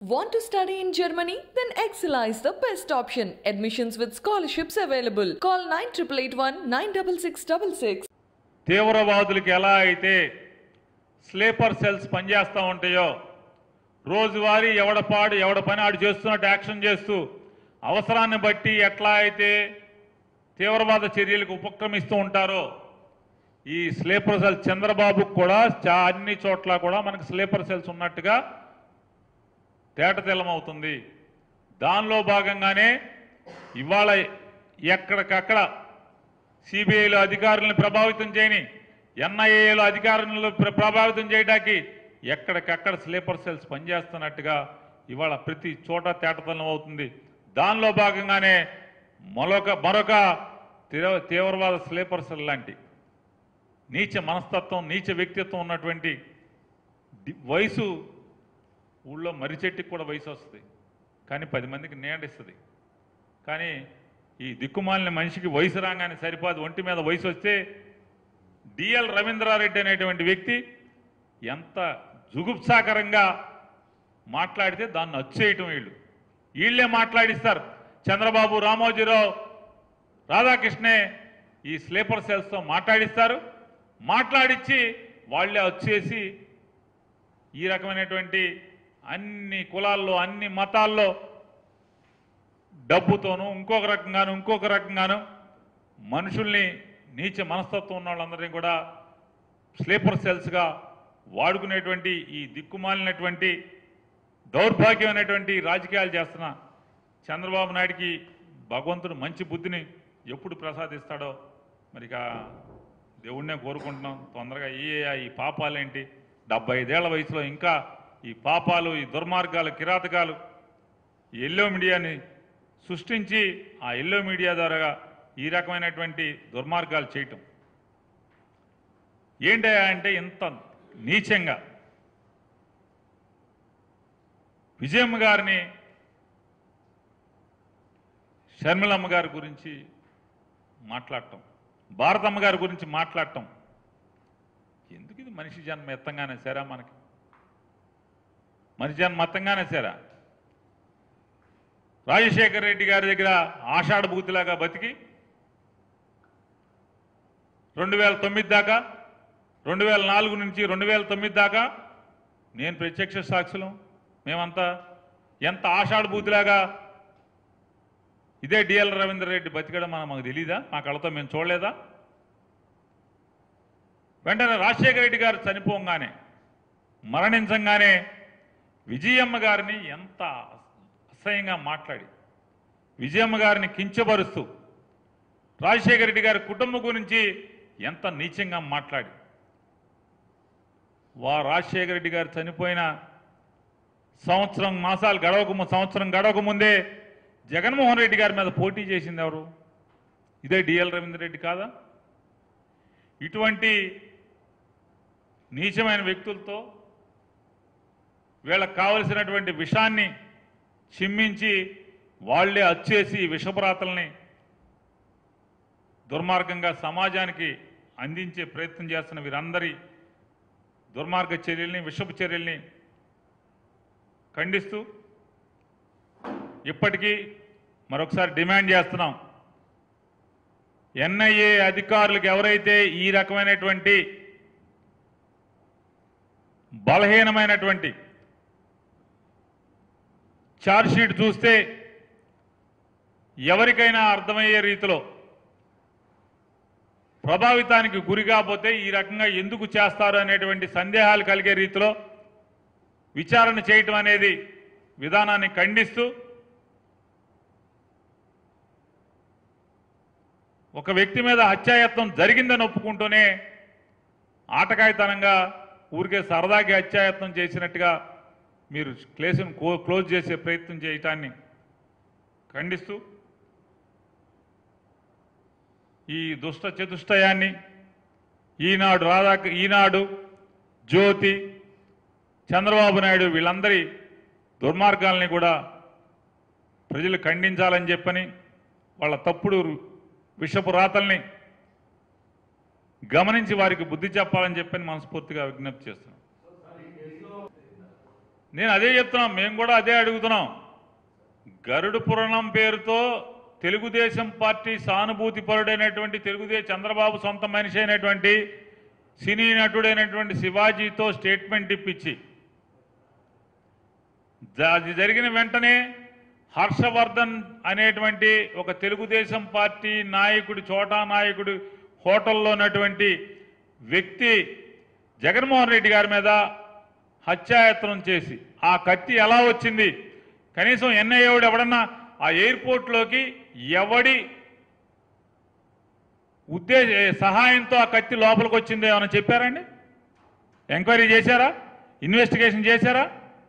Want to study in Germany? Then Excella is the best option. Admissions with scholarships available. Call 9881 96666. తీవ్రవాదులకి ఎలా అయితే sleeper cells పనిచేస్తూ ఉంటాయో రోజువారీ ఎవడ పాడు ఎవడ పని ఆడు చేస్తున్నట్టు యాక్షన్ చేస్తూ అవసరాన్ని బట్టి ఎట్లా అయితే తీవ్రవాద చర్యలకు ఉపక్రమిస్తూ ఉంటారో ఈ స్లీపర్ సెల్స్ చంద్రబాబుకు కూడా చా అన్ని చోట్ల కూడా మనకు స్లీపర్ సెల్స్ ఉన్నట్టుగా తేటతెల్లమవుతుంది దానిలో భాగంగానే ఇవాళ ఎక్కడికక్కడ సిబిఐలో అధికారులను ప్రభావితం చేయని ఎన్ఐఏలో అధికారులను ప్ర- ప్రభావితం చేయడానికి ఎక్కడికక్కడ స్లీపర్ సెల్స్ పనిచేస్తున్నట్టుగా ఇవాళ ప్రతి చోట తేటతలం అవుతుంది దానిలో భాగంగానే మరొక మరొక తీవ్ర తీవ్రవాద స్లీపర్ సెల్ లాంటి నీచ మనస్తత్వం నీచ వ్యక్తిత్వం ఉన్నటువంటి డి- వయసు ఊళ్ళో మర్రి చెట్టుకి కూడా వయసు వస్తుంది కానీ పది మందికి నీడిస్తుంది కానీ ఈ దిక్కుమాలిన మనిషికి వయసు రాగానే సరిపోదు ఒంటి మీద వయసు వస్తే డిఎల్ రవీంద్రారెడ్డి అనేటువంటి వ్యక్తి ఎంత జుగుప్సాకరంగా మాట్లాడితే దాన్ని అచ్చేయటం వీళ్ళు వీళ్ళే మాట్లాడిస్తారు చంద్రబాబు రామోజీరావు రాధాకృష్ణే ఈ స్లీపర్ సెల్స్తో మాట్లాడిస్తారు మాట్లాడించి వాళ్ళే వచ్చేసి ఈ రకమైనటువంటి అన్ని కులాల్లో అన్ని మతాల్లో డబ్బుతోనూ ఇంకొక రకంగాను ఇంకొక రకంగాను మనుషుల్ని నీచ మనస్తత్వం ఉన్న వాళ్ళందరినీ కూడా స్లీపర్ సెల్స్గా వాడుకునేటువంటి ఈ దిక్కుమాలినటువంటి దౌర్భాగ్యమైనటువంటి రాజకీయాలు చేస్తున్న చంద్రబాబు నాయుడికి భగవంతుడు మంచి బుద్ధిని ఎప్పుడు ప్రసాదిస్తాడో మరి ఇక దేవుణ్ణే కోరుకుంటున్నాం తొందరగా ఈ ఈ పాపాలేంటి డెబ్బై ఐదేళ్ల వయసులో ఇంకా ఈ పాపాలు ఈ దుర్మార్గాలు కిరాతకాలు ఈ ఎల్లో మీడియాని సృష్టించి ఆ ఎల్లో మీడియా ద్వారా ఈ రకమైనటువంటి దుర్మార్గాలు చేయటం ఏంటయ్యా అంటే ఇంత నీచంగా విజయమ్మ గారిని షర్మిలమ్మ గారి గురించి మాట్లాడటం భారతమ్మ గారి గురించి మాట్లాడటం ఎందుకు ఇది మనిషి జన్మ ఎత్తంగానే సరా మనకి మనిషి జన్మ ఎత్తంగానే సరా రాజశేఖర రెడ్డి గారి దగ్గర ఆషాఢ భూతిలాగా బతికి రెండు వేల తొమ్మిది దాకా రెండు వేల నాలుగు నుంచి రెండు వేల తొమ్మిది దాకా నేను ప్రత్యక్ష సాక్షులం మేమంతా ఎంత ఆషాఢ భూతిలాగా ఇదే డిఎల్ రవీంద్ర రెడ్డి బతికడం మనం మాకు తెలీదా మా కళ్ళతో మేము చూడలేదా వెంటనే రాజశేఖర రెడ్డి గారు చనిపోగానే మరణించంగానే విజయమ్మ గారిని ఎంత అసహ్యంగా మాట్లాడి విజయమ్మ గారిని కించపరుస్తూ రాజశేఖర రెడ్డి గారి కుటుంబం గురించి ఎంత నీచంగా మాట్లాడి వా రాజశేఖర రెడ్డి గారు చనిపోయిన సంవత్సరం మాసాలు గడవక ము- సంవత్సరం గడవక ముందే జగన్మోహన్ రెడ్డి గారి మీద పోటీ చేసింది ఎవరు ఇదే డిఎల్ రవీంద్ర రెడ్డి కాదా ఇటువంటి నీచమైన వ్యక్తులతో వీళ్ళకి కావలసినటువంటి విషాన్ని చిమ్మించి వాళ్ళే అచ్చేసి ఈ విషపురాతల్ని దుర్మార్గంగా సమాజానికి అందించే ప్రయత్నం చేస్తున్న వీరందరి దుర్మార్గ చర్యల్ని విషపు చర్యల్ని ఖండిస్తూ ఇప్పటికీ మరొకసారి డిమాండ్ చేస్తున్నాం ఎన్ఐఏ అధికారులకు ఎవరైతే ఈ రకమైనటువంటి బలహీనమైనటువంటి ఛార్జ్షీట్ చూస్తే ఎవరికైనా అర్థమయ్యే రీతిలో ప్రభావితానికి గురి కాకపోతే ఈ రకంగా ఎందుకు చేస్తారు అనేటువంటి సందేహాలు కలిగే రీతిలో విచారణ చేయటం అనేది విధానాన్ని ఖండిస్తూ ఒక వ్యక్తి మీద హత్యాయత్నం జరిగిందని ఒప్పుకుంటూనే ఆటకాయతనంగా ఊరికే సరదాకి హత్యాయత్నం చేసినట్టుగా మీరు కేసును కో- క్లోజ్ చేసే ప్రయత్నం చేయటాన్ని ఖండిస్తూ ఈ దుష్ట చతుష్టయాన్ని ఈనాడు రాధా ఈనాడు జ్యోతి చంద్రబాబు నాయుడు వీళ్ళందరి దుర్మార్గాల్ని కూడా ప్రజలు ఖండించాలని చెప్పని వాళ్ళ తప్పుడు విషపు రాతల్ని గమనించి వారికి బుద్ధి చెప్పాలని చెప్పని మనస్ఫూర్తిగా విజ్ఞప్తి చేస్తున్నాం నేను అదే చెప్తున్నాం మేము కూడా అదే అడుగుతున్నాం గరుడు పురాణం పేరుతో తెలుగుదేశం పార్టీ సానుభూతి పరుడైనటువంటి తెలుగుదేశం చంద్రబాబు సొంత మనిషి అయినటువంటి సినీ నటుడైనటువంటి శివాజీతో స్టేట్మెంట్ ఇప్పించి జ- అది జరిగిన వెంటనే హర్షవర్ధన్ అనేటువంటి ఒక తెలుగుదేశం పార్టీ నాయకుడి చోటా నాయకుడి హోటల్లో ఉన్నటువంటి వ్యక్తి జగన్మోహన్ రెడ్డి గారి మీద హత్యాయత్నం చేసి ఆ కత్తి ఎలా వచ్చింది కనీసం ఎన్ఐఏవుడు ఎవడన్నా ఆ ఎయిర్పోర్ట్లోకి ఎవడి ఉద్దేశ సహాయంతో ఆ కత్తి లోపలికి వచ్చిందో ఏమైనా చెప్పారండి ఎంక్వైరీ చేశారా ఇన్వెస్టిగేషన్ చేశారా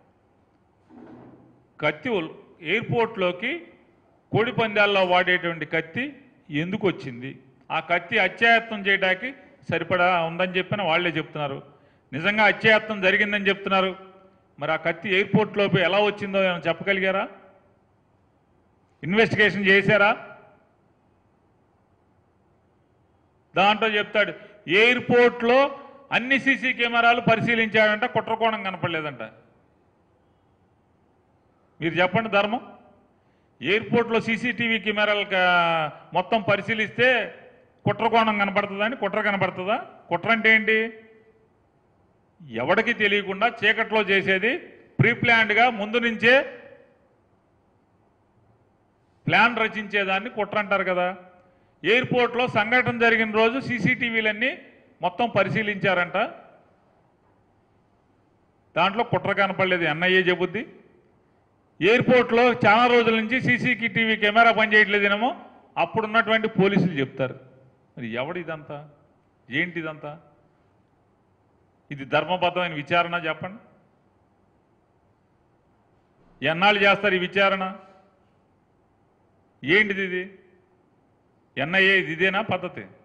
కత్తి ఉల్- ఎయిర్పోర్ట్లోకి కోడి పందాల్లో వాడేటువంటి కత్తి ఎందుకు వచ్చింది ఆ కత్తి అత్యాయత్నం చేయడానికి సరిపడా ఉందని చెప్పిన వాళ్ళే చెప్తున్నారు నిజంగా అత్యాయత్నం జరిగిందని చెప్తున్నారు మరి ఆ కత్తి ఎయిర్పోర్ట్లోకి ఎలా వచ్చిందో ఏమైనా చెప్పగలిగారా ఇన్వెస్టిగేషన్ చేశారా దాంట్లో చెప్తాడు ఎయిర్పోర్ట్లో అన్ని సీసీ కెమెరాలు పరిశీలించాడంట కుట్రకోణం కనపడలేదంట మీరు చెప్పండి ధర్మం ఎయిర్పోర్ట్లో సీసీటీవీ కెమెరాలు క- మొత్తం పరిశీలిస్తే కుట్రకోణం కనపడుతుందని కుట్ర కనపడుతుందా కుట్ర అంటే ఏంటి ఎవడికి తెలియకుండా చీకట్లో చేసేది ప్రీ ప్లాన్డ్గా ముందు నుంచే ప్లాన్ రచించేదాన్ని కుట్ర అంటారు కదా ఎయిర్పోర్ట్లో సంఘటన జరిగిన రోజు సీసీటీవీలన్నీ మొత్తం పరిశీలించారంట దాంట్లో కుట్ర కనపడలేదు ఎన్ఐఏ చెబుద్ది ఎయిర్పోర్ట్లో చాలా రోజుల నుంచి సీసీటీవీ కెమెరా పనిచేయట్లేదేమో అప్పుడున్నటువంటి పోలీసులు చెప్తారు మరి ఎవడు ఇదంతా ఏంటి ఇదంతా ఇది ధర్మబద్ధమైన విచారణ చెప్పండి ఎన్నాళ్ళు చేస్తారు ఈ విచారణ ఏంటిది ఇది ఎన్ఐఏ ఇది ఇదేనా పద్ధతి